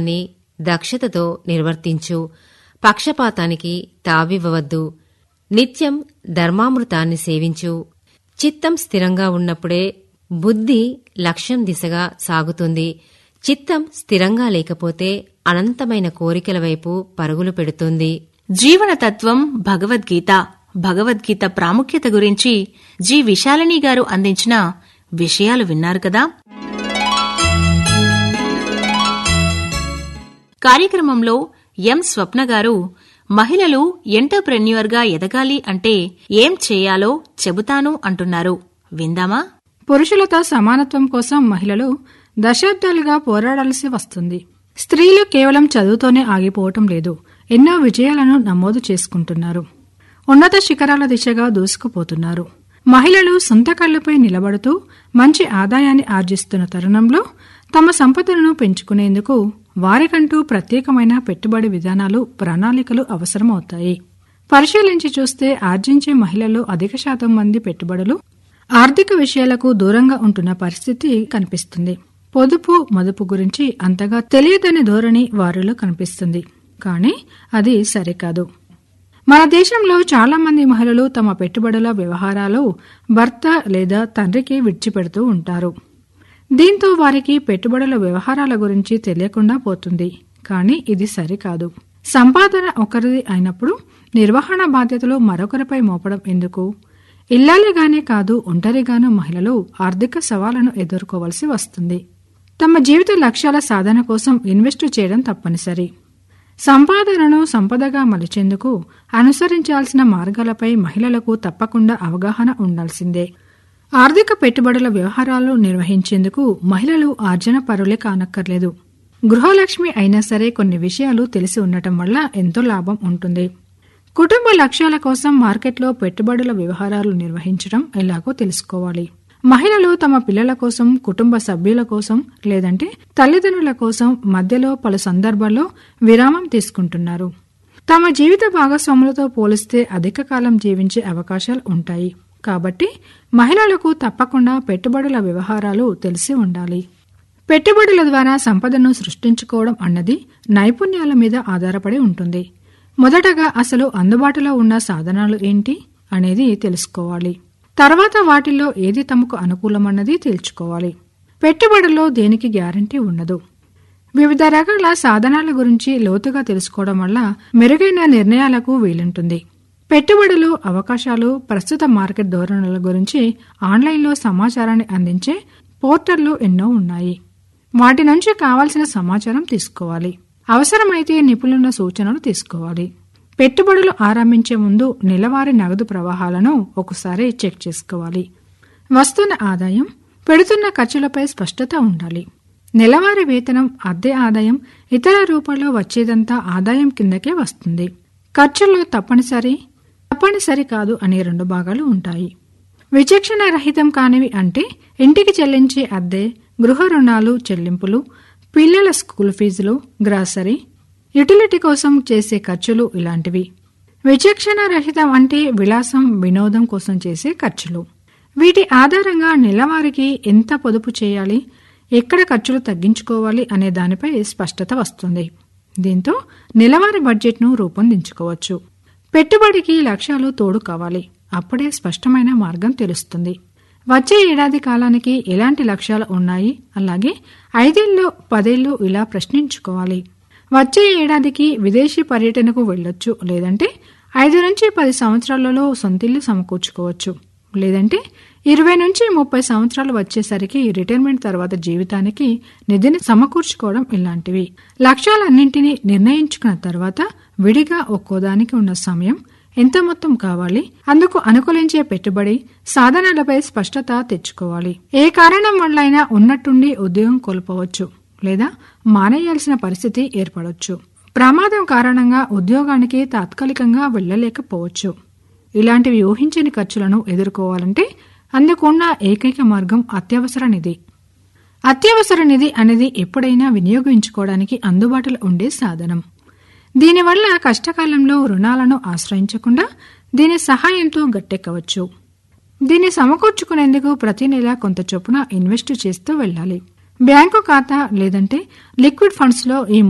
ని దక్షతతో నిర్వర్తించు పక్షపాతానికి తావివ్వవద్దు నిత్యం ధర్మామృతాన్ని సేవించు చిత్తం స్థిరంగా ఉన్నప్పుడే బుద్ధి లక్ష్యం దిశగా సాగుతుంది చిత్తం స్థిరంగా లేకపోతే అనంతమైన కోరికల వైపు పరుగులు పెడుతుంది జీవనతత్వం భగవద్గీత భగవద్గీత ప్రాముఖ్యత గురించి జి విశాలిని గారు అందించిన విషయాలు విన్నారు కదా కార్యక్రమంలో ఎం స్వప్న గారు మహిళలు ఎంటర్ప్రెన్యూర్గా ఎదగాలి అంటే ఏం చేయాలో చెబుతాను అంటున్నారు విందామా పురుషులతో సమానత్వం కోసం మహిళలు దశాబ్దాలుగా పోరాడాల్సి వస్తుంది స్త్రీలు కేవలం చదువుతోనే ఆగిపోవటం లేదు ఎన్నో విజయాలను నమోదు చేసుకుంటున్నారు ఉన్నత శిఖరాల దిశగా దూసుకుపోతున్నారు మహిళలు సొంత కళ్లపై నిలబడుతూ మంచి ఆదాయాన్ని ఆర్జిస్తున్న తరుణంలో తమ సంపదను పెంచుకునేందుకు వారికంటూ ప్రత్యేకమైన పెట్టుబడి విధానాలు ప్రణాళికలు అవసరమవుతాయి పరిశీలించి చూస్తే ఆర్జించే మహిళల్లో అధిక శాతం మంది పెట్టుబడులు ఆర్థిక విషయాలకు దూరంగా ఉంటున్న పరిస్థితి కనిపిస్తుంది పొదుపు మదుపు గురించి అంతగా తెలియదని ధోరణి వారిలో కనిపిస్తుంది కానీ అది సరికాదు మన దేశంలో చాలా మంది మహిళలు తమ పెట్టుబడుల వ్యవహారాలు భర్త లేదా తండ్రికి విడిచిపెడుతూ ఉంటారు దీంతో వారికి పెట్టుబడుల వ్యవహారాల గురించి తెలియకుండా పోతుంది కానీ ఇది సరికాదు సంపాదన ఒకరిది అయినప్పుడు నిర్వహణ బాధ్యతలు మరొకరిపై మోపడం ఎందుకు ఇల్లాలిగానే కాదు ఒంటరిగాను మహిళలు ఆర్థిక సవాళ్లను ఎదుర్కోవలసి వస్తుంది తమ జీవిత లక్ష్యాల సాధన కోసం ఇన్వెస్టు చేయడం తప్పనిసరి సంపాదనను సంపదగా మలిచేందుకు అనుసరించాల్సిన మార్గాలపై మహిళలకు తప్పకుండా అవగాహన ఉండాల్సిందే ఆర్థిక పెట్టుబడుల వ్యవహారాలు నిర్వహించేందుకు మహిళలు ఆర్జన పరులే కానక్కర్లేదు గృహలక్ష్మి అయినా సరే కొన్ని విషయాలు తెలిసి ఉండటం వల్ల ఎంతో లాభం ఉంటుంది కుటుంబ లక్ష్యాల కోసం మార్కెట్లో పెట్టుబడుల వ్యవహారాలు నిర్వహించడం ఎలాగో తెలుసుకోవాలి మహిళలు తమ పిల్లల కోసం కుటుంబ సభ్యుల కోసం లేదంటే తల్లిదండ్రుల కోసం మధ్యలో పలు సందర్భాల్లో విరామం తీసుకుంటున్నారు తమ జీవిత భాగస్వాములతో పోలిస్తే అధిక కాలం జీవించే అవకాశాలు ఉంటాయి కాబట్టి మహిళలకు తప్పకుండా పెట్టుబడుల వ్యవహారాలు తెలిసి ఉండాలి పెట్టుబడుల ద్వారా సంపదను సృష్టించుకోవడం అన్నది నైపుణ్యాల మీద ఆధారపడి ఉంటుంది మొదటగా అసలు అందుబాటులో ఉన్న సాధనాలు ఏంటి అనేది తెలుసుకోవాలి తర్వాత వాటిల్లో ఏది తమకు అనుకూలమన్నది తేల్చుకోవాలి పెట్టుబడుల్లో దేనికి గ్యారంటీ ఉండదు వివిధ రకాల సాధనాల గురించి లోతుగా తెలుసుకోవడం వల్ల మెరుగైన నిర్ణయాలకు వీలుంటుంది పెట్టుబడులు అవకాశాలు ప్రస్తుత మార్కెట్ ధోరణుల గురించి ఆన్లైన్లో సమాచారాన్ని అందించే పోర్టళ్లు ఎన్నో ఉన్నాయి వాటి నుంచి కావాల్సిన సమాచారం తీసుకోవాలి అవసరమైతే నిపుణుల సూచనలు తీసుకోవాలి పెట్టుబడులు ఆరంభించే ముందు నెలవారీ నగదు ప్రవాహాలను ఒకసారి చెక్ చేసుకోవాలి వస్తున్న ఆదాయం పెడుతున్న ఖర్చులపై స్పష్టత ఉండాలి నెలవారీ వేతనం అద్దె ఆదాయం ఇతర రూపాల్లో వచ్చేదంతా ఆదాయం కిందకే వస్తుంది ఖర్చులు తప్పనిసరి తప్పనిసరి కాదు అనే రెండు భాగాలు ఉంటాయి విచక్షణ రహితం కానివి అంటే ఇంటికి చెల్లించే అద్దె గృహ రుణాలు చెల్లింపులు పిల్లల స్కూల్ ఫీజులు గ్రాసరీ యుటిలిటీ కోసం చేసే ఖర్చులు ఇలాంటివి విచక్షణ రహితం అంటే విలాసం వినోదం కోసం చేసే ఖర్చులు వీటి ఆధారంగా నెలవారికి ఎంత పొదుపు చేయాలి ఎక్కడ ఖర్చులు తగ్గించుకోవాలి అనే దానిపై స్పష్టత వస్తుంది దీంతో నెలవారీ బడ్జెట్ను రూపొందించుకోవచ్చు పెట్టుబడికి లక్ష్యాలు తోడు కావాలి అప్పుడే స్పష్టమైన మార్గం తెలుస్తుంది వచ్చే ఏడాది కాలానికి ఎలాంటి లక్ష్యాలు ఉన్నాయి అలాగే ఐదేళ్ళు పదేళ్ళు ఇలా ప్రశ్నించుకోవాలి వచ్చే ఏడాదికి విదేశీ పర్యటనకు వెళ్ళొచ్చు లేదంటే ఐదు నుంచి పది సంవత్సరాలలో సొంతిల్లు సమకూర్చుకోవచ్చు లేదంటే ఇరవై నుంచి ముప్పై సంవత్సరాలు వచ్చేసరికి రిటైర్మెంట్ తర్వాత జీవితానికి నిధిని సమకూర్చుకోవడం ఇలాంటివి లక్ష్యాలన్నింటినీ నిర్ణయించుకున్న తర్వాత విడిగా ఒక్కోదానికి ఉన్న సమయం ఎంత మొత్తం కావాలి అందుకు అనుకూలించే పెట్టుబడి సాధనాలపై స్పష్టత తెచ్చుకోవాలి ఏ కారణం వల్లైనా ఉన్నట్టుండి ఉద్యోగం కోల్పోవచ్చు లేదా మానేయాల్సిన పరిస్థితి ఏర్పడవచ్చు ప్రమాదం కారణంగా ఉద్యోగానికి తాత్కాలికంగా వెళ్లలేకపోవచ్చు ఇలాంటివి ఊహించని ఖర్చులను ఎదుర్కోవాలంటే అందుకున్న ఏకైక మార్గం అత్యవసర నిధి అత్యవసర నిధి అనేది ఎప్పుడైనా వినియోగించుకోవడానికి అందుబాటులో ఉండే సాధనం దీనివల్ల కష్టకాలంలో రుణాలను ఆశ్రయించకుండా దీని సహాయంతో గట్టెక్కవచ్చు దీన్ని సమకూర్చుకునేందుకు ప్రతి నెల కొంత చొప్పున ఇన్వెస్ట్ చేస్తూ వెళ్ళాలి బ్యాంకు ఖాతా లేదంటే లిక్విడ్ ఫండ్స్ లో ఈ